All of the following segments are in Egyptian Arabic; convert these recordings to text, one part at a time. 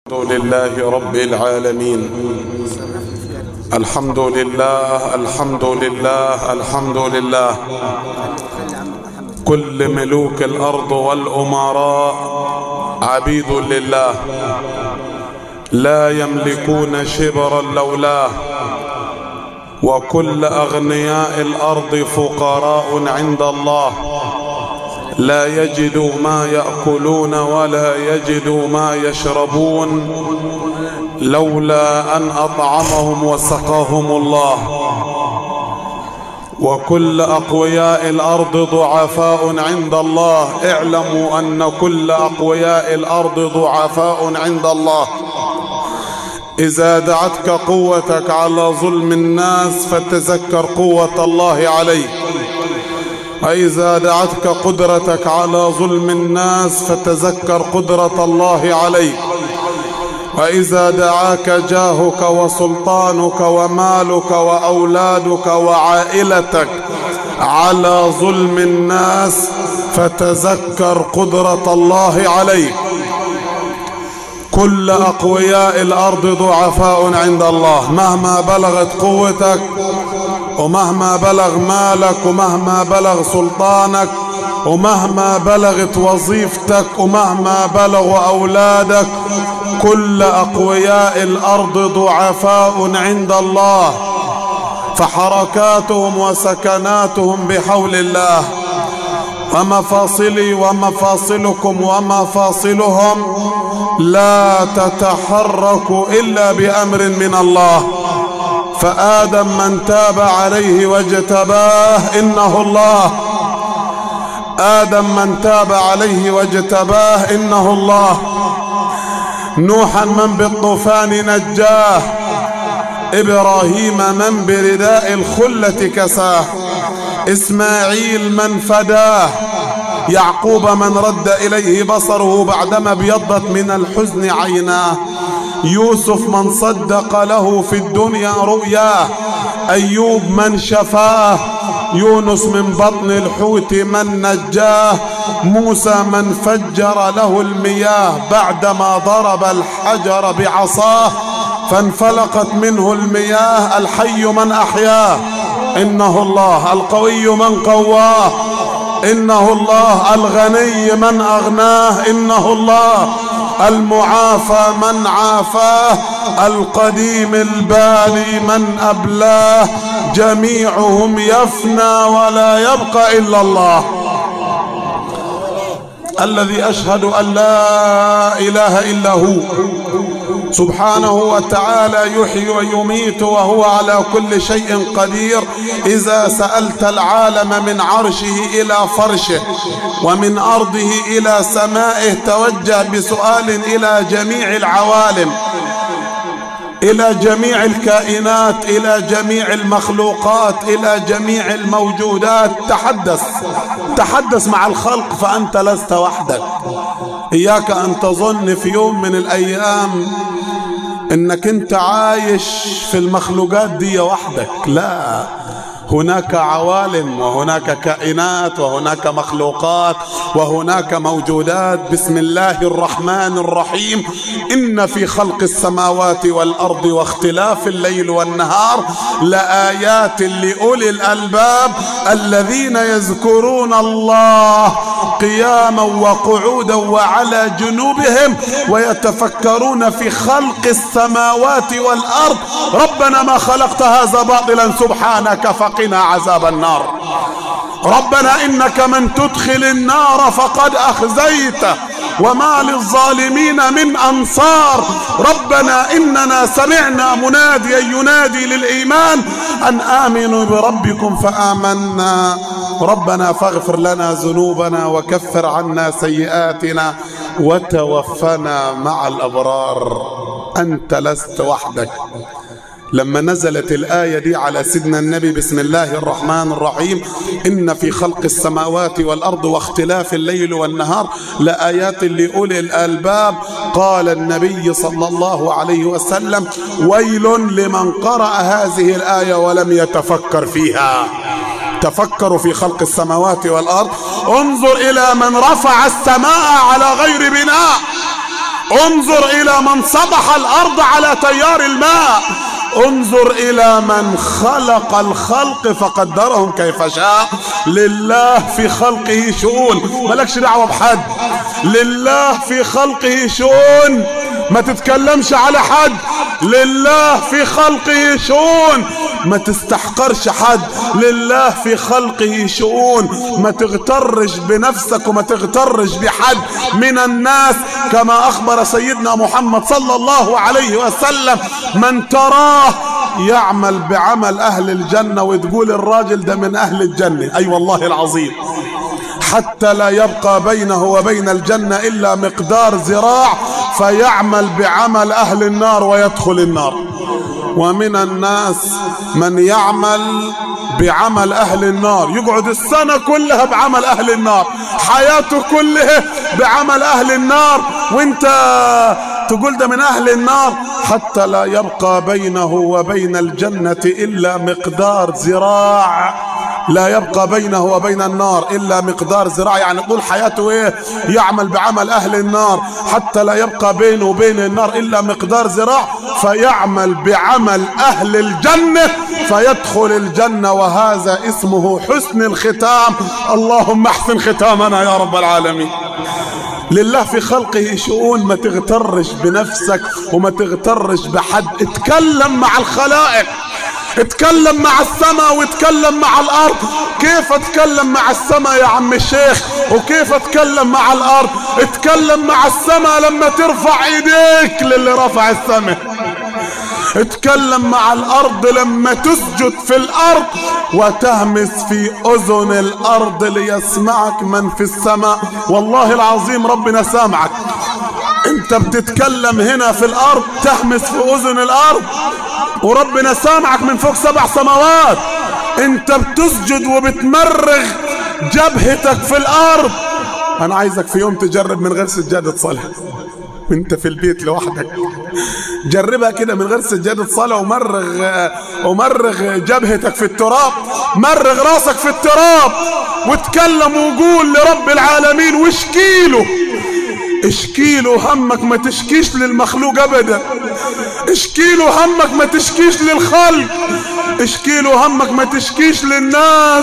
الحمد لله رب العالمين الحمد لله الحمد لله الحمد لله كل ملوك الارض والامراء عبيد لله لا يملكون شبرا لولاه وكل اغنياء الارض فقراء عند الله لا يجدوا ما ياكلون ولا يجدوا ما يشربون لولا ان اطعمهم وسقاهم الله وكل اقوياء الارض ضعفاء عند الله اعلموا ان كل اقوياء الارض ضعفاء عند الله اذا دعتك قوتك على ظلم الناس فتذكر قوه الله عليك وإذا دعتك قدرتك على ظلم الناس فتذكر قدرة الله عليك وإذا دعاك جاهك وسلطانك ومالك وأولادك وعائلتك على ظلم الناس فتذكر قدرة الله عليك كل أقوياء الأرض ضعفاء عند الله مهما بلغت قوتك ومهما بلغ مالك ومهما بلغ سلطانك ومهما بلغت وظيفتك ومهما بلغوا أولادك كل أقوياء الأرض ضعفاء عند الله فحركاتهم وسكناتهم بحول الله ومفاصلي ومفاصلكم ومفاصلهم لا تتحرك إلا بأمر من الله فآدم من تاب عليه واجتباه إنه الله آدم من تاب عليه واجتباه إنه الله نوحا من بالطوفان نجاه إبراهيم من برداء الخلة كساه إسماعيل من فداه يعقوب من رد إليه بصره بعدما ابيضت من الحزن عيناه يوسف من صدق له في الدنيا رؤياه أيوب من شفاه يونس من بطن الحوت من نجاه موسى من فجر له المياه بعدما ضرب الحجر بعصاه فانفلقت منه المياه الحي من أحياه إنه الله القوي من قواه إنه الله الغني من أغناه إنه الله المعافى من عافاه القديم البالي من أبلاه جميعهم يفنى ولا يبقى إلا الله الذي أشهد أن لا إله إلا هو سبحانه وتعالى يحيي ويميت وهو على كل شيء قدير إذا سألت العالم من عرشه إلى فرشه ومن أرضه إلى سمائه توجه بسؤال إلى جميع العوالم إلى جميع الكائنات إلى جميع المخلوقات إلى جميع الموجودات تحدث تحدث مع الخلق فأنت لست وحدك إياك أن تظن في يوم من الأيام انك انت عايش في المخلوقات دي وحدك لا هناك عوالم وهناك كائنات وهناك مخلوقات وهناك موجودات بسم الله الرحمن الرحيم إن في خلق السماوات والأرض واختلاف الليل والنهار لآيات لأولي الألباب الذين يذكرون الله قياما وقعودا وعلى جنوبهم ويتفكرون في خلق السماوات والأرض ربنا ما خلقت هذا باطلا سبحانك فقط وقنا عذاب النار ربنا إنك من تدخل النار فقد أخزيته وما للظالمين من أنصار ربنا إننا سمعنا مناديا ينادي للإيمان أن آمنوا بربكم فآمنا ربنا فاغفر لنا ذنوبنا وكفر عنا سيئاتنا وتوفنا مع الأبرار أنت لست وحدك لما نزلت الآية دي على سيدنا النبي بسم الله الرحمن الرحيم إن في خلق السماوات والأرض واختلاف الليل والنهار لآيات لأولي الألباب قال النبي صلى الله عليه وسلم ويل لمن قرأ هذه الآية ولم يتفكر فيها تفكروا في خلق السماوات والأرض انظر إلى من رفع السماء على غير بناء انظر الى من سطح الارض على تيار الماء انظر الى من خلق الخلق فقدرهم كيف شاء لله في خلقه شؤون مالكش دعوه بحد لله في خلقه شؤون ما تتكلمش على حد لله في خلقه شؤون ما تستحقرش حد لله في خلقه شؤون ما تغترش بنفسك وما تغترش بحد من الناس كما اخبر سيدنا محمد صلى الله عليه وسلم من تراه يعمل بعمل اهل الجنة وتقول الراجل ده من اهل الجنة اي أيوة والله العظيم حتى لا يبقى بينه وبين الجنة إلا مقدار ذراع فيعمل بعمل أهل النار ويدخل النار ومن الناس من يعمل بعمل أهل النار يقعد السنة كلها بعمل أهل النار حياته كلها بعمل أهل النار وانت تقول ده من أهل النار حتى لا يبقى بينه وبين الجنة إلا مقدار ذراع لا يبقى بينه وبين النار إلا مقدار ذراع يعني طول حياته إيه يعمل بعمل أهل النار حتى لا يبقى بينه وبين النار إلا مقدار ذراع فيعمل بعمل أهل الجنة فيدخل الجنة وهذا اسمه حسن الختام اللهم احسن ختامنا يا رب العالمين لله في خلقه شؤون ما تغترش بنفسك وما تغترش بحد اتكلم مع الخلائق اتكلم مع السماء واتكلم مع الارض كيف اتكلم مع السماء يا عم الشيخ وكيف اتكلم مع الارض اتكلم مع السماء لما ترفع ايديك للي رفع السماء اتكلم مع الارض لما تسجد في الارض وتهمس في اذن الارض ليسمعك من في السماء والله العظيم ربنا سامعك انت بتتكلم هنا في الارض تهمس في اذن الارض وربنا سامعك من فوق سبع سماوات انت بتسجد وبتمرغ جبهتك في الارض انا عايزك في يوم تجرب من غير سجادة صلاة وانت في البيت لوحدك جربها كده من غير سجادة صلاة ومرغ ومرغ جبهتك في التراب مرغ راسك في التراب وتكلم وقول لرب العالمين واشكيله اشكيله همك ما تشكيش للمخلوق ابدا اشكيله همك ما تشكيش للخلق اشكيله همك ما تشكيش للناس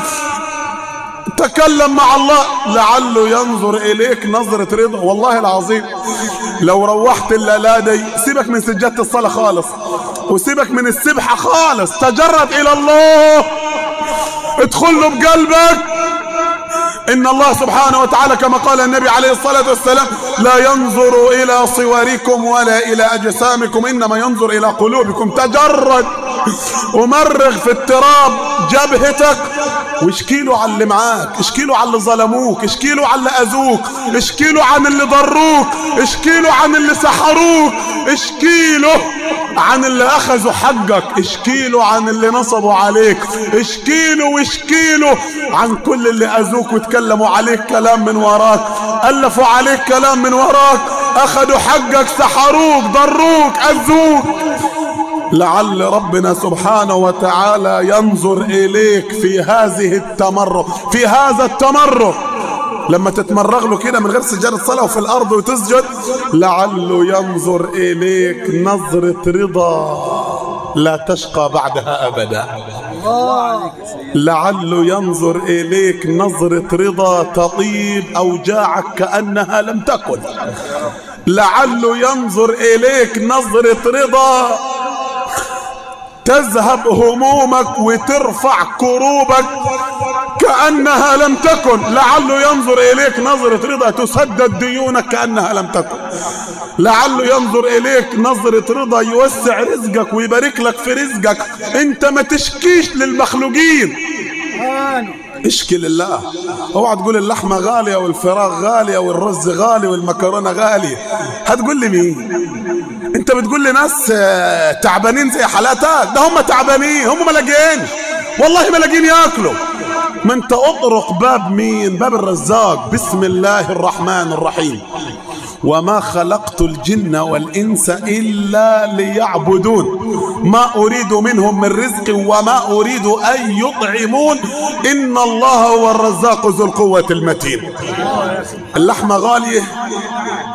تكلم مع الله لعله ينظر اليك نظرة رضا والله العظيم لو روحت الليلة دي سيبك من سجادة الصلاة خالص وسيبك من السبحة خالص تجرد الى الله ادخل له بقلبك إن الله سبحانه وتعالى كما قال النبي عليه الصلاة والسلام لا ينظر إلى صوركم ولا إلى أجسامكم إنما ينظر إلى قلوبكم تجرد ومرغ في التراب جبهتك واشكيله عن اللي معاك اشكيله عن اللي ظلموك اشكيله عن اللي أذوك اشكيله عن اللي ضروك اشكيله عن اللي سحروك اشكيله عن اللي أخذوا حقك اشكيله عن اللي نصبوا عليك اشكيله واشكيله عن كل اللي أذوك وتكلموا عليك كلام من وراك ألفوا عليك كلام من وراك أخذوا حقك سحروك ضروك أذوك لعل ربنا سبحانه وتعالى ينظر إليك في هذه التمرغ في هذا التمرغ لما تتمرغ له كده من غير سجادة صلاة وفي الأرض وتسجد لعله ينظر إليك نظرة رضا لا تشقى بعدها أبدا لعله ينظر إليك نظرة رضا تطيب أوجاعك كأنها لم تكن لعله ينظر إليك نظرة رضا تذهب همومك وترفع كروبك كأنها لم تكن لعله ينظر إليك نظرة رضا تسدد ديونك كأنها لم تكن لعله ينظر إليك نظرة رضا يوسع رزقك ويبارك لك في رزقك انت ما تشكيش للمخلوقين اشكي لله اوعى تقول اللحمة غالية والفراخ غالية والرز غالي والمكرونة غالية هتقول لي مين انت بتقول لي ناس تعبانين زي حالاتك ده هم تعبانين هم ملاجئين والله ملاجئين ياكلوا ما انت اطرق باب مين باب الرزاق بسم الله الرحمن الرحيم وما خلقت الجن والإنس إلا ليعبدون ما أريد منهم من رزق وما أريد أن يطعمون إن الله هو الرزاق ذو القوة المتين اللحمة غالية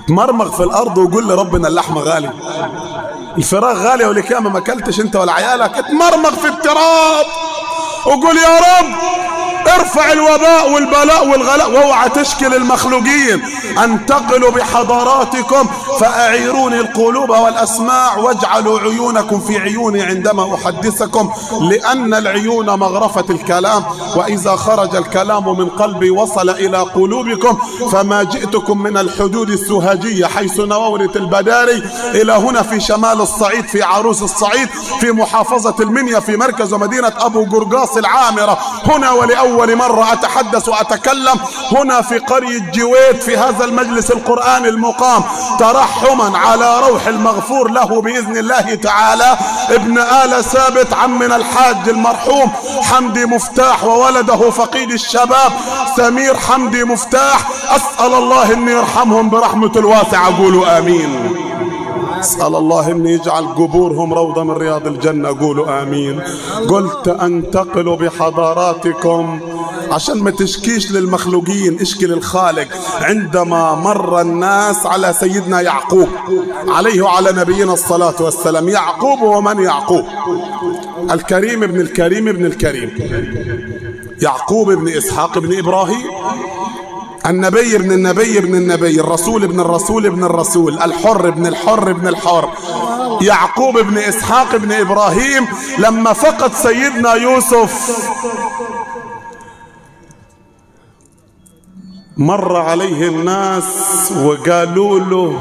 تمرمغ في الارض وقول لربنا اللحمه غالي الفراخ غاليه ولك ما اكلتش انت ولا عيالك اتمرمغ في التراب وقول يا رب ارفع الوباء والبلاء والغلاء واوعى تشكل المخلوقين انتقلوا بحضاراتكم فاعيروني القلوب والاسماع واجعلوا عيونكم في عيوني عندما احدثكم لان العيون مغرفه الكلام واذا خرج الكلام من قلبي وصل الى قلوبكم فما جئتكم من الحدود السوهاجيه حيث نوورة البداري الى هنا في شمال الصعيد في عروس الصعيد في محافظه المنيا في مركز ومدينه ابو قرقاص العامره هنا ولاول أول مرة أتحدث وأتكلم هنا في قرية جويد في هذا المجلس القرآني المقام ترحما على روح المغفور له بإذن الله تعالى ابن آل ثابت عمنا الحاج المرحوم حمدي مفتاح وولده فقيد الشباب سمير حمدي مفتاح أسأل الله أن يرحمهم برحمة الواسعة قولوا آمين اسأل الله أن يجعل قبورهم روضة من رياض الجنة قولوا آمين قلت أنتقل بحضاراتكم عشان ما تشكيش للمخلوقين اشكي للخالق عندما مر الناس على سيدنا يعقوب عليه وعلى نبينا الصلاة والسلام يعقوب ومن يعقوب الكريم ابن الكريم ابن الكريم يعقوب ابن إسحاق ابن إبراهيم النبي ابن النبي ابن النبي الرسول ابن الرسول ابن الرسول الحر ابن الحر ابن الحر يعقوب ابن إسحاق ابن إبراهيم لما فقد سيدنا يوسف مر عليه الناس وقالوا له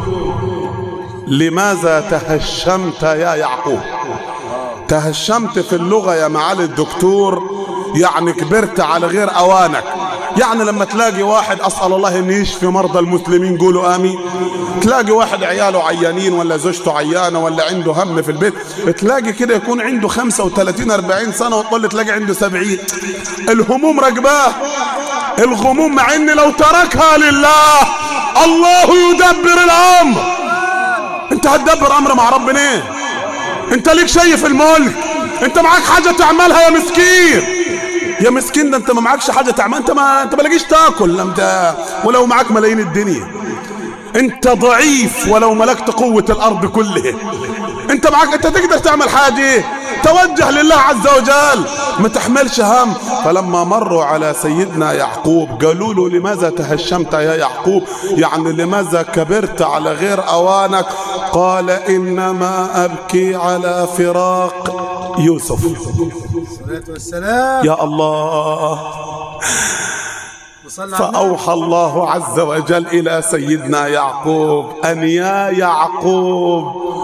لماذا تهشمت يا يعقوب تهشمت في اللغة يا معالي الدكتور يعني كبرت على غير أوانك يعني لما تلاقي واحد أسأل الله أن يشفي مرضى المسلمين قولوا آمين تلاقي واحد عياله عيانين ولا زوجته عيانة ولا عنده هم في البيت تلاقي كده يكون عنده 35 40 سنة وتطل تلاقي عنده 70 الهموم رقباه الغموم مع ان لو تركها لله الله يدبر الامر انت هتدبر امر مع ربنا ايه انت ليك شيء في الملك انت معاك حاجة تعملها يا مسكين يا مسكين ده انت ما معكش حاجة تعمل انت ما انت ما لاقيش تاكل انت ولو معاك ملايين الدنيا انت ضعيف ولو ملكت قوة الارض كلها انت معاك انت تقدر تعمل حاجة توجه لله عز وجل ما تحملش هم فلما مروا على سيدنا يعقوب قالوا له لماذا تهشمت يا يعقوب يعني لماذا كبرت على غير اوانك قال انما ابكي على فراق يوسف والسلام يا الله فأوحى الله عز وجل إلى سيدنا يعقوب أن يا يعقوب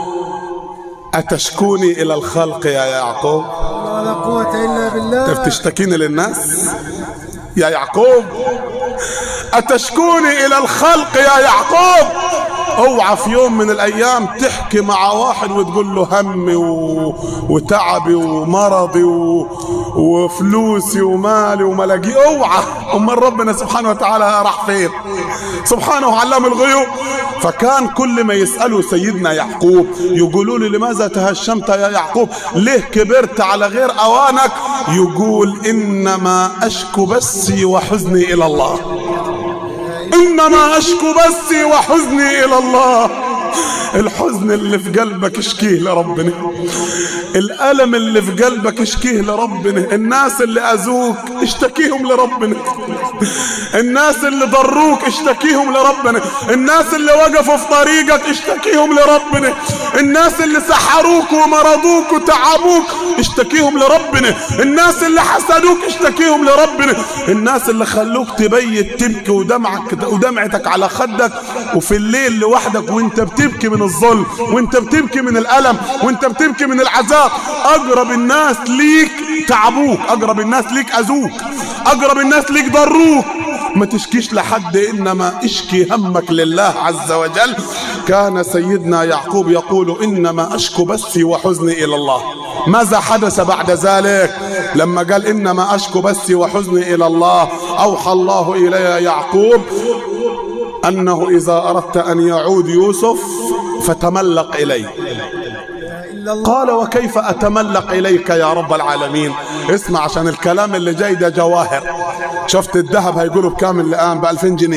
أتشكوني إلى الخلق يا يعقوب ولا قوة إلا بالله تشتكيني للناس يا يعقوب أتشكوني إلى الخلق يا يعقوب اوعى في يوم من الايام تحكي مع واحد وتقول له همي و... وتعبي ومرضي و... وفلوسي ومالي وملاقي اوعى امال ربنا سبحانه وتعالى راح فين سبحانه علام الغيوب فكان كل ما يسألوا سيدنا يعقوب يقولوا له لماذا تهشمت يا يعقوب ليه كبرت على غير اوانك يقول انما اشكو بثي وحزني الى الله انما اشكو بثي وحزني الى الله الحزن اللي في قلبك اشكيه لربنا الألم اللي في قلبك اشكيه لربنا الناس اللي أذوك اشتكيهم لربنا الناس اللي ضروك اشتكيهم لربنا الناس اللي وقفوا في طريقك اشتكيهم لربنا الناس اللي سحروك ومرضوك وتعبوك اشتكيهم لربنا الناس اللي حسدوك اشتكيهم لربنا الناس اللي خلوك تبيت تبكي ودمعك ودمعتك على خدك وفي الليل لوحدك وانت بتبكي من الظلم وانت بتبكي من الألم وانت بتبكي من العذاب أقرب الناس ليك تعبوك أقرب الناس ليك أذوك أقرب الناس ليك ضروك ما تشكيش لحد إنما اشكي همك لله عز وجل كان سيدنا يعقوب يقول إنما أشكو بثي وحزني إلى الله ماذا حدث بعد ذلك لما قال إنما أشكو بثي وحزني إلى الله أوحى الله إلي يعقوب أنه إذا أردت أن يعود يوسف فتملق إليه قال وكيف أتملق إليك يا رب العالمين اسمع عشان الكلام اللي جاي ده جواهر شفت الذهب هيقولوا بكام الآن بألفين جنيه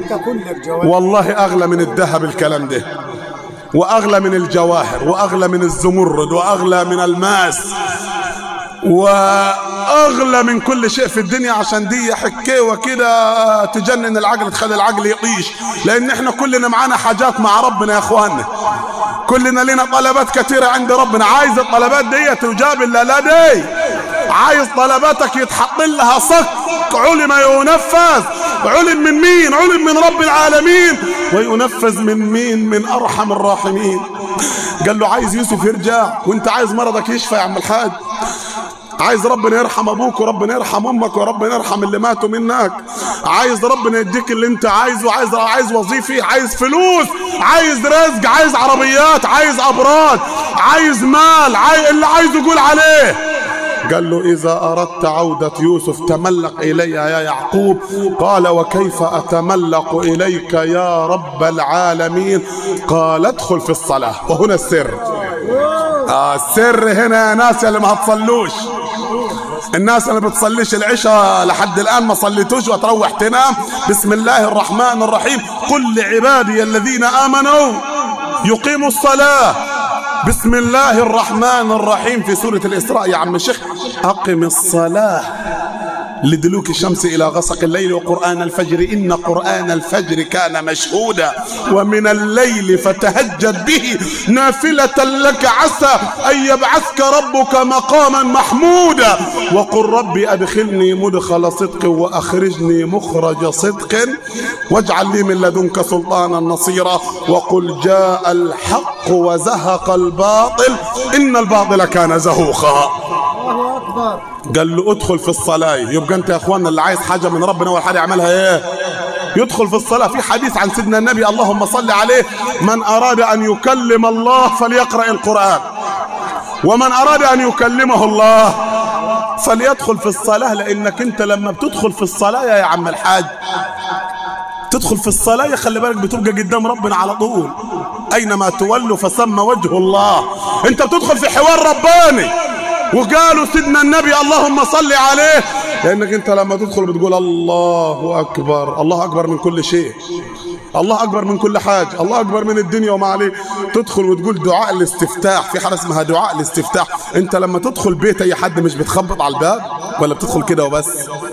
انت كلك جواب والله اغلى من الذهب الكلام ده واغلى من الجواهر واغلى من الزمرد واغلى من الماس واغلى من كل شيء في الدنيا عشان دي حكاوه كده تجنن العقل تخلي العقل يطيش لان احنا كلنا معانا حاجات مع ربنا يا اخواننا كلنا لنا طلبات كثيرة عند ربنا عايز الطلبات دي تجاب الا لا دي عايز طلباتك يتحط لها صك علم ينفذ علم من مين علم من رب العالمين وينفذ من مين من ارحم الراحمين قال له عايز يوسف يرجع وانت عايز مرضك يشفى يا عم الحاج عايز ربنا يرحم ابوك وربنا يرحم امك وربنا يرحم اللي ماتوا منك عايز ربنا يديك اللي انت عايزه عايز عايز وظيفه عايز فلوس عايز رزق عايز عربيات عايز ابراج عايز مال عايز اللي عايزه قول عليه قال له إذا أردت عودة يوسف تملق إلي يا يعقوب قال وكيف أتملق إليك يا رب العالمين قال ادخل في الصلاة وهنا السر آه السر هنا يا ناس اللي ما هتصلوش الناس اللي بتصليش العشاء لحد الآن ما صليتوش وتروح تنام بسم الله الرحمن الرحيم قل لعبادي الذين آمنوا يقيموا الصلاة بسم الله الرحمن الرحيم في سورة الإسراء يا عم الشيخ أقم الصلاة لدلوك الشمس إلى غسق الليل وقرآن الفجر إن قرآن الفجر كان مشهودا ومن الليل فتهجد به نافلة لك عسى أن يبعثك ربك مقاما محمودا وقل ربي أدخلني مدخل صدق وأخرجني مخرج صدق واجعل لي من لدنك سلطانا نصيرا وقل جاء الحق وزهق الباطل إن الباطل كان زهوقا الله اكبر قال له ادخل في الصلاة يبقى انت يا اخوانا اللي عايز حاجة من ربنا اول حاجة يعملها ايه يدخل في الصلاة في حديث عن سيدنا النبي اللهم صل عليه من اراد ان يكلم الله فليقرأ القرآن ومن اراد ان يكلمه الله فليدخل في الصلاة لانك انت لما بتدخل في الصلاة يا عم الحاج تدخل في الصلاة خلي بالك بتبقى قدام ربنا على طول أينما تولوا فثم وجه الله أنت بتدخل في حوار رباني وقالوا سيدنا النبي اللهم صل عليه لأنك أنت لما تدخل بتقول الله أكبر الله أكبر من كل شيء الله أكبر من كل حاجة الله أكبر من الدنيا وما عليه تدخل وتقول دعاء الاستفتاح في حاجة اسمها دعاء الاستفتاح أنت لما تدخل بيت أي حد مش بتخبط على الباب ولا بتدخل كده وبس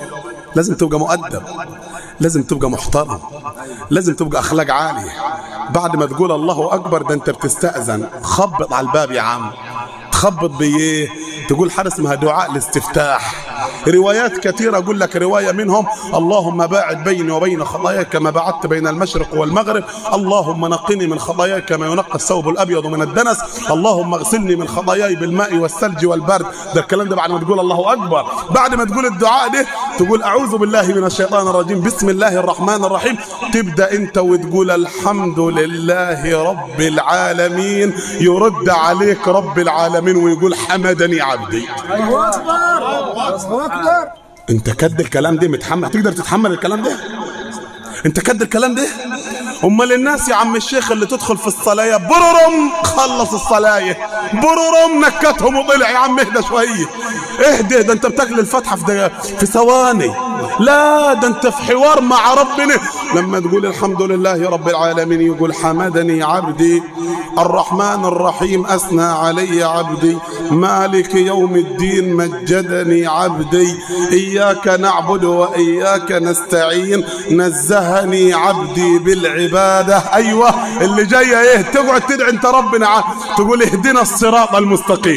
لازم تبقى مؤدب لازم تبقى محترم لازم تبقى اخلاق عاليه بعد ما تقول الله اكبر ده انت بتستاذن خبط على الباب يا عم تخبط بايه تقول حاجه اسمها دعاء الاستفتاح روايات كثيره اقول لك روايه منهم اللهم باعد بيني وبين خطاياي كما بعدت بين المشرق والمغرب اللهم نقني من خطاياي كما ينقى الثوب الابيض من الدنس اللهم اغسلني من خطاياي بالماء والثلج والبرد ده الكلام ده بعد ما تقول الله اكبر بعد ما تقول الدعاء ده تقول اعوذ بالله من الشيطان الرجيم بسم الله الرحمن الرحيم تبدا انت وتقول الحمد لله رب العالمين يرد عليك رب العالمين ويقول حمدني عبدي الله اكبر الله اكبر انت كد الكلام ده متحمل تقدر تتحمل الكلام ده انت كد الكلام ده امال الناس يا عم الشيخ اللي تدخل في الصلاة بررم خلص الصلاة بررم نكتهم وطلع يا عم اهدى شوية اهدى ده انت بتاكل الفتحة في دقيقة في ثواني لا ده انت في حوار مع ربنا لما تقول الحمد لله رب العالمين يقول حمدني عبدي الرحمن الرحيم أثنى علي عبدي مالك يوم الدين مجدني عبدي إياك نعبد وإياك نستعين نزهني عبدي بالعبادة أيوة اللي جاية إيه تقعد تدعي أنت ربنا ع- تقول اهدنا الصراط المستقيم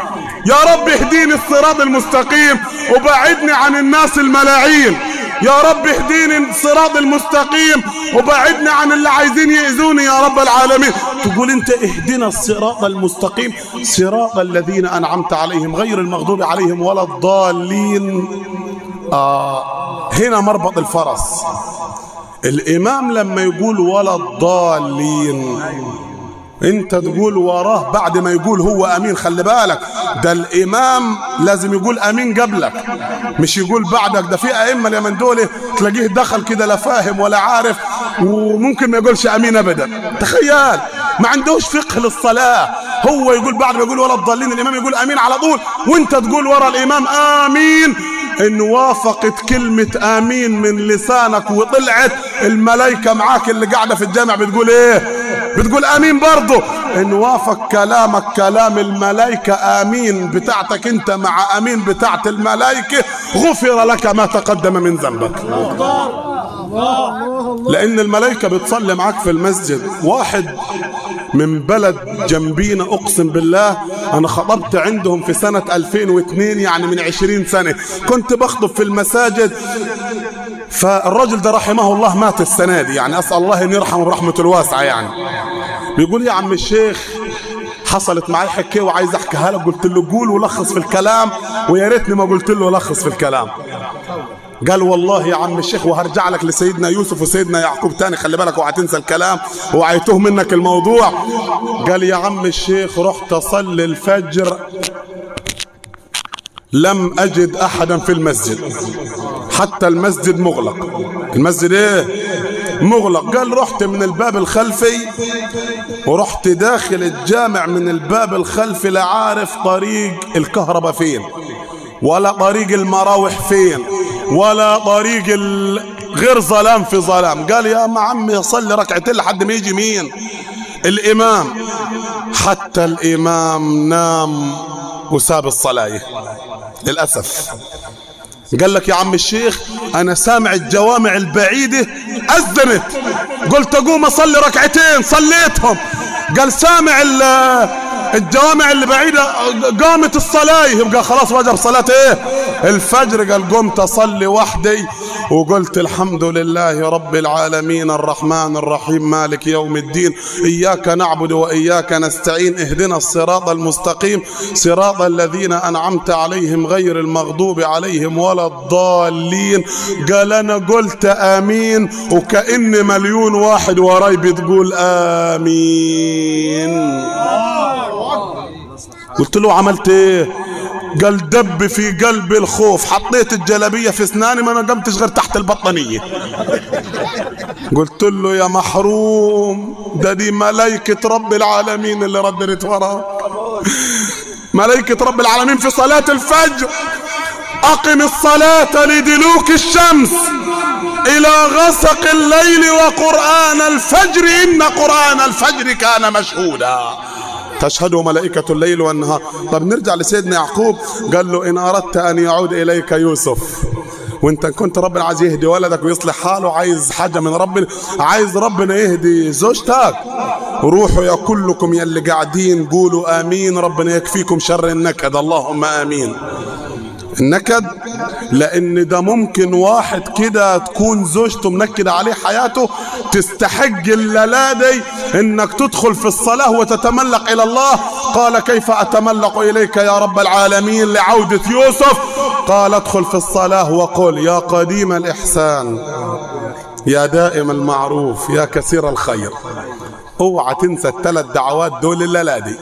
يا رب اهديني الصراط المستقيم وبعدني عن الناس الملاعين يا رب اهديني الصراط المستقيم وبعدني عن اللي عايزين يأذوني يا رب العالمين تقول انت اهدنا الصراط المستقيم صراط الذين انعمت عليهم غير المغضوب عليهم ولا الضالين آه هنا مربط الفرس الامام لما يقول ولا الضالين انت تقول وراه بعد ما يقول هو امين خلي بالك ده الامام لازم يقول امين قبلك مش يقول بعدك ده في ائمه اليمن دول تلاقيه دخل كده لا فاهم ولا عارف وممكن ما يقولش امين ابدا تخيل ما عندوش فقه للصلاه هو يقول بعد ما يقول ولا الضالين الامام يقول امين على طول وانت تقول ورا الامام امين ان وافقت كلمة امين من لسانك وطلعت الملائكة معاك اللي قاعدة في الجامع بتقول ايه بتقول امين برضه ان وافق كلامك كلام الملائكة امين بتاعتك انت مع امين بتاعت الملائكة غفر لك ما تقدم من ذنبك لان الملائكة بتصلي معاك في المسجد واحد من بلد جنبينا اقسم بالله انا خطبت عندهم في سنة 2002 يعني من 20 سنة كنت بخطب في المساجد فالرجل ده رحمه الله مات السنة دي يعني اسأل الله ان يرحمه برحمته الواسعة يعني بيقول يا عم الشيخ حصلت معي حكايه وعايز احكيها لك قلت له قول ولخص في الكلام ويا ريتني ما قلت له لخص في الكلام قال والله يا عم الشيخ وهرجع لك لسيدنا يوسف وسيدنا يعقوب تاني خلي بالك وهتنسى الكلام وعيتوه منك الموضوع قال يا عم الشيخ رحت اصلي الفجر لم اجد احدا في المسجد حتى المسجد مغلق المسجد ايه مغلق قال رحت من الباب الخلفي ورحت داخل الجامع من الباب الخلفي لا عارف طريق الكهرباء فين ولا طريق المراوح فين ولا طريق ال... غير ظلام في ظلام قال يا ام عمي صلي ركعتين لحد ما يجي مين الامام حتى الامام نام وساب الصلاه للاسف قال لك يا عم الشيخ انا سامع الجوامع البعيده اذنت قلت اقوم اصلي ركعتين صليتهم قال سامع الجوامع اللي بعيدة قامت الصلاة يبقى خلاص وجب صلاة ايه الفجر قال قمت اصلي وحدي وقلت الحمد لله رب العالمين الرحمن الرحيم مالك يوم الدين إياك نعبد وإياك نستعين اهدنا الصراط المستقيم صراط الذين أنعمت عليهم غير المغضوب عليهم ولا الضالين قال أنا قلت آمين وكأن مليون واحد وراي بتقول آمين قلت له عملت ايه قال دب في قلبي الخوف حطيت الجلبية في اسناني ما انا قمتش غير تحت البطانية قلت له يا محروم ده دي ملائكة رب العالمين اللي ردت وراك ملائكة رب العالمين في صلاة الفجر أقم الصلاة لدلوك الشمس إلى غسق الليل وقرآن الفجر إن قرآن الفجر كان مشهودا تشهده ملائكة الليل والنهار طب نرجع لسيدنا يعقوب قال له إن أردت أن يعود إليك يوسف وانت كنت ربنا عايز يهدي ولدك ويصلح حاله عايز حاجة من ربنا عايز ربنا يهدي زوجتك روحوا يا كلكم يلي قاعدين قولوا آمين ربنا يكفيكم شر النكد اللهم آمين النكد لان ده ممكن واحد كده تكون زوجته منكدة عليه حياته تستحق الليلة دي انك تدخل في الصلاة وتتملق الى الله قال كيف اتملق اليك يا رب العالمين لعودة يوسف قال ادخل في الصلاة وقل يا قديم الاحسان يا دائم المعروف يا كثير الخير اوعى تنسى الثلاث دعوات دول الليلة دي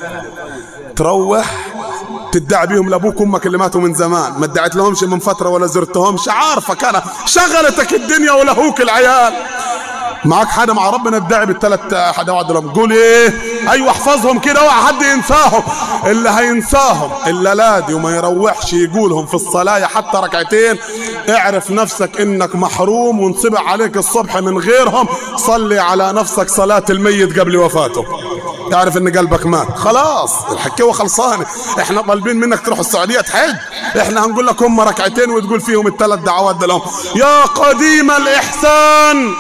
تروح تدعي بيهم لابوك وامك اللي ماتوا من زمان ما ادعيت لهمش من فتره ولا زرتهمش عارفك انا شغلتك الدنيا ولهوك العيال معاك حدا مع ربنا ادعي بالثلاث حدوات دول قول ايه ايوه احفظهم كده اوعى حد ينساهم اللي هينساهم الا لادي وما يروحش يقولهم في الصلاه حتى ركعتين اعرف نفسك انك محروم وانصبع عليك الصبح من غيرهم صلي على نفسك صلاه الميت قبل وفاته تعرف ان قلبك مات خلاص الحكاوه خلصانه احنا طالبين منك تروح السعوديه تحج احنا هنقول لك هم ركعتين وتقول فيهم الثلاث دعوات دلهم يا قديم الاحسان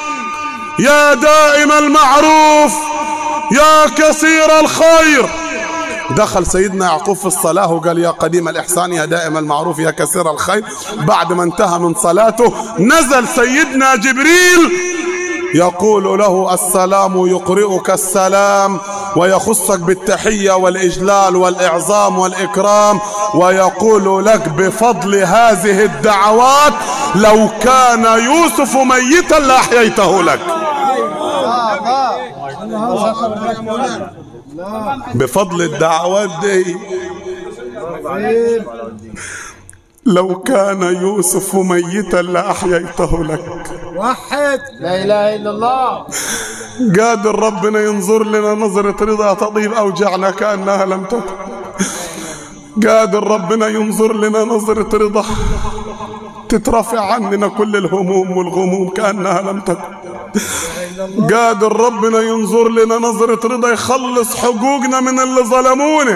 يا دائم المعروف يا كثير الخير دخل سيدنا يعقوب في الصلاة وقال يا قديم الإحسان يا دائم المعروف يا كثير الخير بعد ما انتهى من صلاته نزل سيدنا جبريل يقول له السلام يقرئك السلام ويخصك بالتحية والإجلال والإعظام والإكرام ويقول لك بفضل هذه الدعوات لو كان يوسف ميتا لأحييته لك بفضل الدعوات دي لو كان يوسف ميتا لأحييته لك وحد لا اله الا الله قادر ربنا ينظر لنا نظرة رضا تطيب أوجعنا كأنها لم تكن قادر ربنا ينظر لنا نظرة رضا تترفع عننا كل الهموم والغموم كأنها لم تكن قادر ربنا ينظر لنا نظرة رضا يخلص حقوقنا من اللي ظلمونا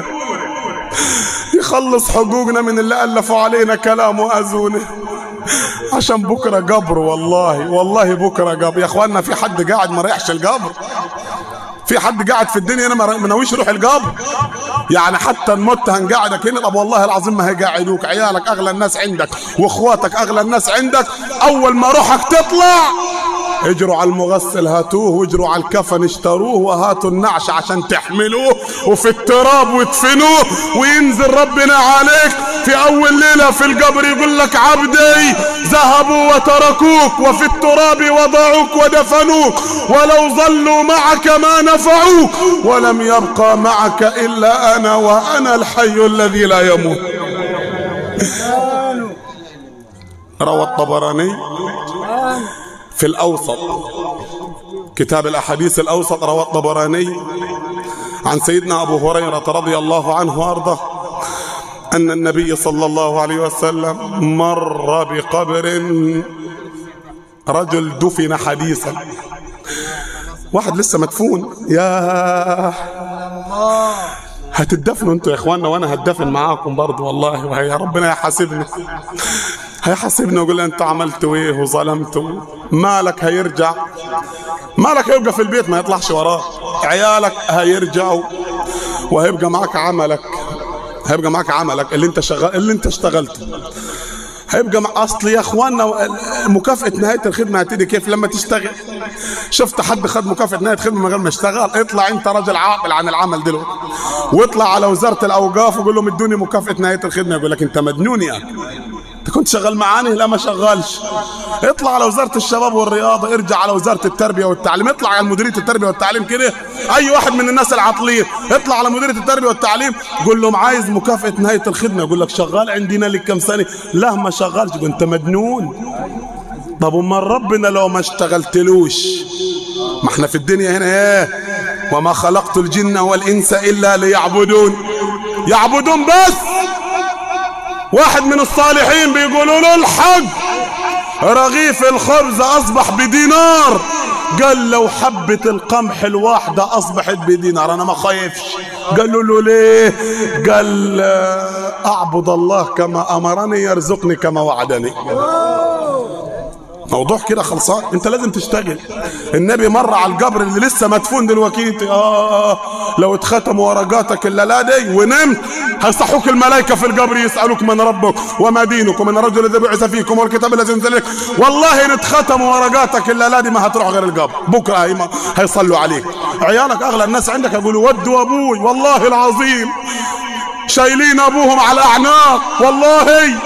يخلص حقوقنا من اللي ألفوا علينا كلام وأذونه عشان بكرة قبر والله والله بكرة قبر يا اخوانا في حد قاعد ما رايحش القبر في حد قاعد في الدنيا هنا ما ناويش يروح القبر يعني حتى نموت هنقعدك هنا طب والله العظيم ما هيقعدوك عيالك اغلى الناس عندك واخواتك اغلى الناس عندك اول ما روحك تطلع اجروا على المغسل هاتوه واجروا على الكفن اشتروه وهاتوا النعش عشان تحملوه وفي التراب وادفنوه وينزل ربنا عليك في اول ليلة في القبر يقول لك عبدي ذهبوا وتركوك وفي التراب وضعوك ودفنوك ولو ظلوا معك ما نفعوك ولم يبقى معك الا انا وانا الحي الذي لا يموت روى الطبراني في الأوسط كتاب الأحاديث الأوسط روى الطبراني عن سيدنا أبو هريرة رضي الله عنه وأرضاه أن النبي صلى الله عليه وسلم مر بقبر رجل دفن حديثا واحد لسه مدفون يا هتدفنوا انتوا يا اخوانا وانا هتدفن معاكم برضه والله وهي ربنا يحاسبني هيحاسبني ويقول انت عملت ايه وظلمت مالك هيرجع مالك هيبقى في البيت ما يطلعش وراه عيالك هيرجعوا وهيبقى معك عملك هيبقى معك عملك اللي انت شغال اللي انت اشتغلته هيبقى مع اصل يا اخوانا مكافاه نهايه الخدمه هتيجي كيف لما تشتغل شفت حد خد مكافاه نهايه خدمه من غير ما يشتغل اطلع انت راجل عاقل عن العمل دلوقتي واطلع على وزاره الاوقاف وقول لهم ادوني مكافاه نهايه الخدمه يقول لك انت مجنون يا انت كنت شغال معاني لا ما شغالش اطلع على وزاره الشباب والرياضه ارجع على وزاره التربيه والتعليم اطلع على مديريه التربيه والتعليم كده اي واحد من الناس العاطلين اطلع على مديريه التربيه والتعليم قول لهم عايز مكافاه نهايه الخدمه يقول لك شغال عندنا لك كم سنه لا ما شغالش يقول انت مجنون طب امال ربنا لو ما اشتغلتلوش ما احنا في الدنيا هنا ايه وما خلقت الجن والانس الا ليعبدون يعبدون بس واحد من الصالحين بيقولوا له الحق رغيف الخبز اصبح بدينار قال لو حبة القمح الواحدة اصبحت بدينار انا ما خايفش قالوا له ليه قال اعبد الله كما امرني يرزقني كما وعدني موضوع كده خلصان انت لازم تشتغل النبي مر على القبر اللي لسه مدفون دلوقتي اه لو اتختموا ورقاتك الليله دي ونمت هيصحوك الملائكه في القبر يسالوك من ربك وما دينك ومن الرجل الذي بعث فيكم والكتاب الذي انزل لك والله ان اتختموا ورقاتك الليله دي ما هتروح غير القبر بكره هي هيصلوا عليك عيالك اغلى الناس عندك يقولوا ودوا ابوي والله العظيم شايلين ابوهم على الاعناق والله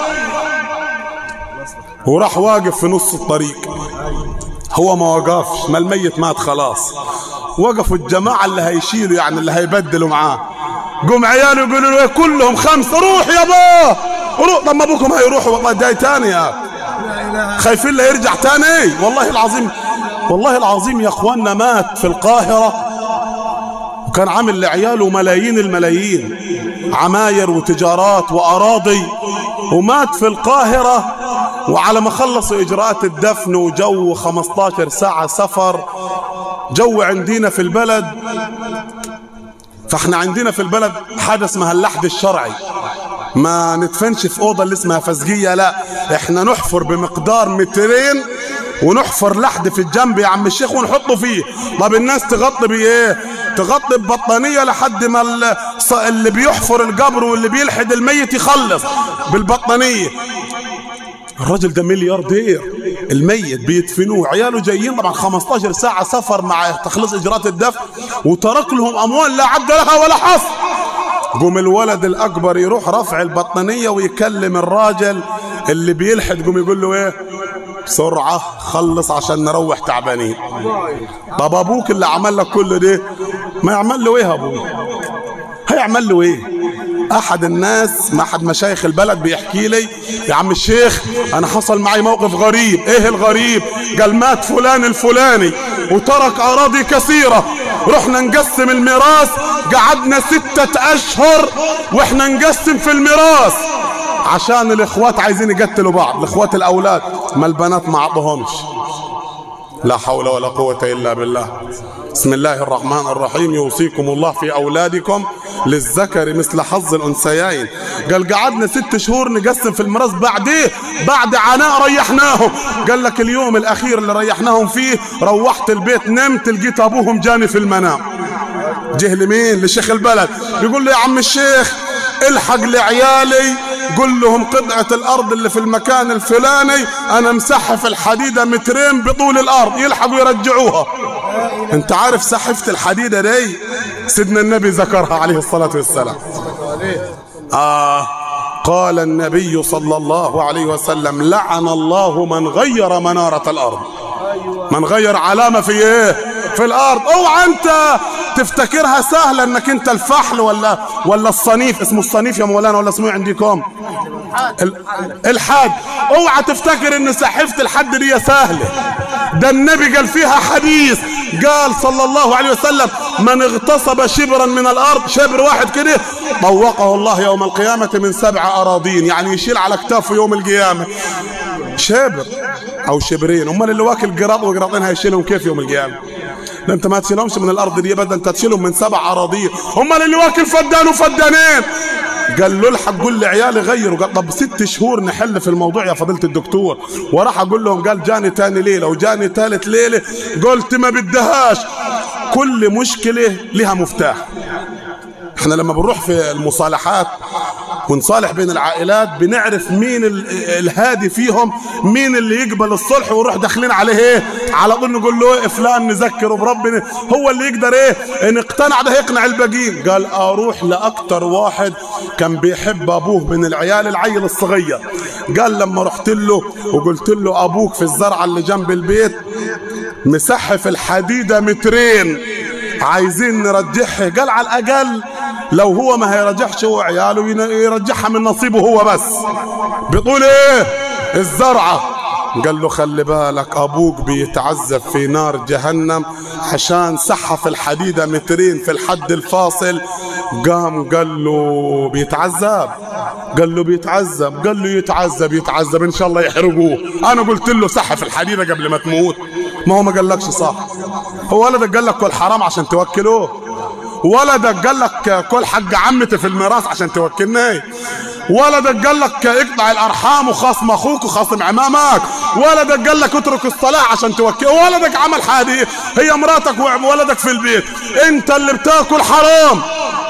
وراح واقف في نص الطريق هو ما وقفش ما الميت مات خلاص وقفوا الجماعة اللي هيشيلوا يعني اللي هيبدلوا معاه قوم عياله يقولوا له كلهم خمسة روح يا با روح طب ما ابوكم هيروحوا والله جاي تاني يا خايفين لا يرجع تاني والله العظيم والله العظيم يا اخواننا مات في القاهرة وكان عامل لعياله ملايين الملايين عماير وتجارات وأراضي ومات في القاهرة وعلى ما خلصوا إجراءات الدفن وجو 15 ساعة سفر جو عندنا في البلد فاحنا عندنا في البلد حاجة اسمها اللحد الشرعي ما ندفنش في أوضة اللي اسمها فزجية لا احنا نحفر بمقدار مترين ونحفر لحد في الجنب يا عم الشيخ ونحطه فيه طب الناس تغطي بايه تغطي ببطانية لحد ما اللي بيحفر القبر واللي بيلحد الميت يخلص بالبطانية الراجل ده ملياردير الميت بيدفنوه عياله جايين طبعا 15 ساعة سفر مع تخلص إجراءات الدفن وترك لهم أموال لا عد لها ولا حصر قوم الولد الأكبر يروح رفع البطانية ويكلم الراجل اللي بيلحد قوم يقول له ايه بسرعة خلص عشان نروح تعبانين طب أبوك اللي عمل لك كل ده ما يعمل له ايه أبوه هيعمل له ايه احد الناس مع احد مشايخ البلد بيحكي لي يا عم الشيخ انا حصل معي موقف غريب ايه الغريب قال مات فلان الفلاني وترك اراضي كثيرة رحنا نقسم الميراث قعدنا ستة اشهر واحنا نقسم في الميراث عشان الاخوات عايزين يقتلوا بعض الاخوات الاولاد ما البنات ما عطوهمش لا حول ولا قوة إلا بالله بسم الله الرحمن الرحيم يوصيكم الله في أولادكم للذكر مثل حظ الأنثيين قال قعدنا ست شهور نقسم في الميراث بعديه بعد عناء ريحناهم قال لك اليوم الأخير اللي ريحناهم فيه روحت البيت نمت لقيت أبوهم جاني في المنام جه لمين لشيخ البلد يقول له يا عم الشيخ الحق لعيالي قل لهم قطعة الأرض اللي في المكان الفلاني أنا مسحف الحديدة مترين بطول الأرض يلحقوا يرجعوها أنت عارف سحفة الحديدة دي سيدنا النبي ذكرها عليه الصلاة والسلام آه قال النبي صلى الله عليه وسلم لعن الله من غير منارة الأرض من غير علامة في ايه في الارض اوعى انت تفتكرها سهلة انك انت الفحل ولا ولا الصنيف اسمه الصنيف يا مولانا ولا اسمه إيه عندكم ال- الحاد اوعى تفتكر ان سحفة الحد دي سهلة ده النبي قال فيها حديث قال صلى الله عليه وسلم من اغتصب شبرا من الارض شبر واحد كده طوقه الله يوم القيامة من سبع اراضين يعني يشيل على كتافه يوم القيامة شبر او شبرين امال اللي واكل قراط وقراطين هيشيلهم كيف يوم القيامه ده انت ما تشيلهمش من الارض دي ابدا انت تشيلهم من سبع اراضين امال اللي واكل فدان وفدانين قال له الحق قول لعيالي غيروا قال طب ست شهور نحل في الموضوع يا فضيله الدكتور وراح اقول لهم قال جاني تاني ليله وجاني ثالث ليله قلت ما بدهاش كل مشكله لها مفتاح احنا لما بنروح في المصالحات ونصالح بين العائلات بنعرف مين ال- الهادي فيهم مين اللي يقبل الصلح ونروح داخلين عليه ايه على طول نقول له ايه فلان نذكره بربنا هو اللي يقدر ايه ان اقتنع ده يقنع الباقيين قال اروح لاكتر واحد كان بيحب ابوه من العيال العيل الصغير قال لما رحت له وقلت له ابوك في الزرعه اللي جنب البيت مسحف الحديده مترين عايزين نرجعها قال على الاقل لو هو ما هيرجعش هو عياله ين- يرجعها من نصيبه هو بس بيقول ايه الزرعه قال له خلي بالك ابوك بيتعذب في نار جهنم عشان سحف الحديده مترين في الحد الفاصل قام قال له بيتعذب قال له بيتعذب قال له يتعذب يتعذب ان شاء الله يحرقوه انا قلت له سحف الحديده قبل ما تموت ما هو ما قالكش صح هو ولدك قال لك كل حرام عشان توكلوه ولدك قال لك كل حق عمتي في الميراث عشان توكلني ولدك قال لك اقطع الارحام وخاصم اخوك وخاصم عمامك ولدك قال لك اترك الصلاه عشان توكل ولدك عمل حادث هي مراتك وولدك في البيت انت اللي بتاكل حرام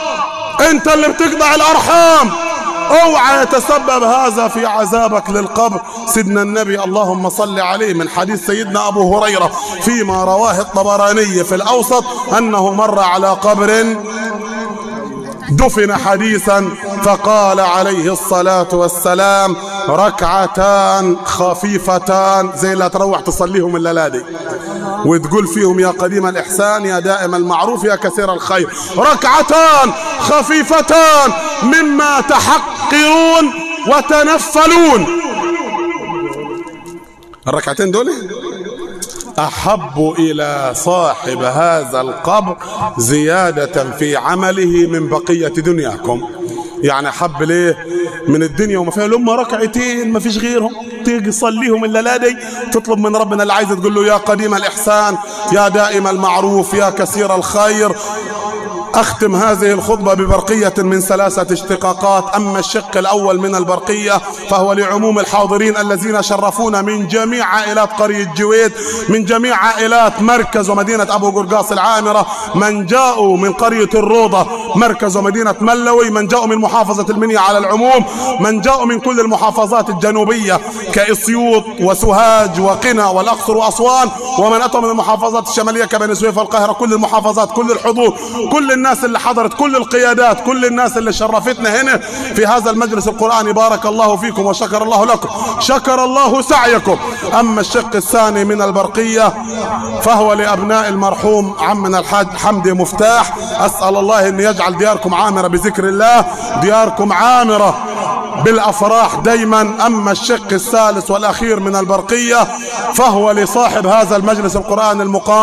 انت اللي بتقطع الارحام اوعى يتسبب هذا في عذابك للقبر سيدنا النبي اللهم صل عليه من حديث سيدنا ابو هريره فيما رواه الطبراني في الاوسط انه مر على قبر دفن حديثا فقال عليه الصلاة والسلام ركعتان خفيفتان زي اللي تروح تصليهم الليلة دي وتقول فيهم يا قديم الإحسان يا دائم المعروف يا كثير الخير ركعتان خفيفتان مما تحقرون وتنفلون الركعتين دول أحب إلى صاحب هذا القبر زيادة في عمله من بقية دنياكم يعني حب ليه من الدنيا وما فيها لهم ركعتين ما فيش غيرهم تيجي تصليهم الليلة دي تطلب من ربنا اللي عايز تقول له يا قديم الإحسان يا دائم المعروف يا كثير الخير أختم هذه الخطبة ببرقية من ثلاثة اشتقاقات أما الشق الأول من البرقية فهو لعموم الحاضرين الذين شرفونا من جميع عائلات قرية جويد من جميع عائلات مركز ومدينة أبو قرقاص العامرة من جاءوا من قرية الروضة مركز ومدينة ملوي من جاءوا من محافظة المنيا على العموم من جاءوا من كل المحافظات الجنوبية كإسيوط وسوهاج وقنا والأقصر وأسوان ومن أتوا من المحافظات الشمالية كبني سويف والقاهرة كل المحافظات كل الحضور كل الناس اللي حضرت كل القيادات كل الناس اللي شرفتنا هنا في هذا المجلس القرآني بارك الله فيكم وشكر الله لكم شكر الله سعيكم أما الشق الثاني من البرقية فهو لأبناء المرحوم عمنا الحاج حمدي مفتاح أسأل الله أن يجعل دياركم عامرة بذكر الله دياركم عامرة بالافراح دايما اما الشق الثالث والاخير من البرقيه فهو لصاحب هذا المجلس القران المقام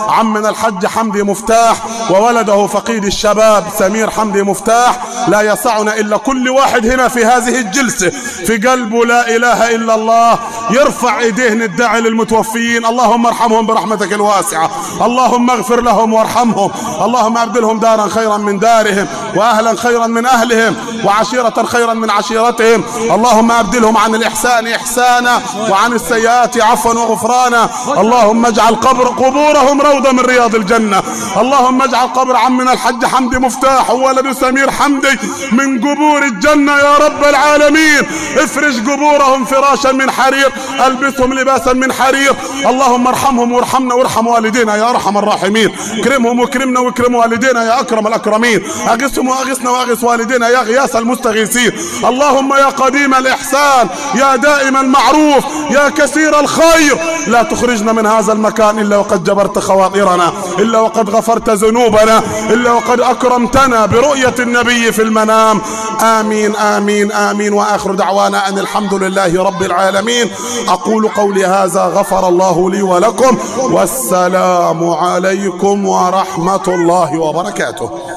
عمنا الحج حمدي مفتاح وولده فقيد الشباب سمير حمدي مفتاح لا يسعنا إلا كل واحد هنا في هذه الجلسة في قلبه لا إله إلا الله يرفع إيديه ندعي للمتوفيين اللهم ارحمهم برحمتك الواسعة اللهم اغفر لهم وارحمهم اللهم أبدلهم دارا خيرا من دارهم وأهلا خيرا من أهلهم وعشيرة خيرا من عشيرتهم اللهم أبدلهم عن الإحسان إحسانا وعن السيئات عفوا وغفرانا اللهم اجعل قبر قبورهم روضة من رياض الجنة اللهم اجعل قبر عمنا الحج حمدي مفتاح وولد سمير حمدي من قبور الجنة يا رب العالمين افرش قبورهم فراشا من حرير البسهم لباسا من حرير اللهم ارحمهم وارحمنا وارحم والدينا يا ارحم الراحمين اكرمهم واكرمنا واكرم والدينا يا اكرم الاكرمين اغثهم واغثنا واغث والدينا يا غياث المستغيثين اللهم يا قديم الاحسان يا دائم المعروف يا كثير الخير لا تخرجنا من هذا المكان الا وقد جبرت خواطرنا الا وقد غفرت ذنوبنا الا وقد اكرمتنا برؤيه النبي في المنام امين امين امين واخر دعوانا ان الحمد لله رب العالمين اقول قولي هذا غفر الله لي ولكم والسلام عليكم ورحمه الله وبركاته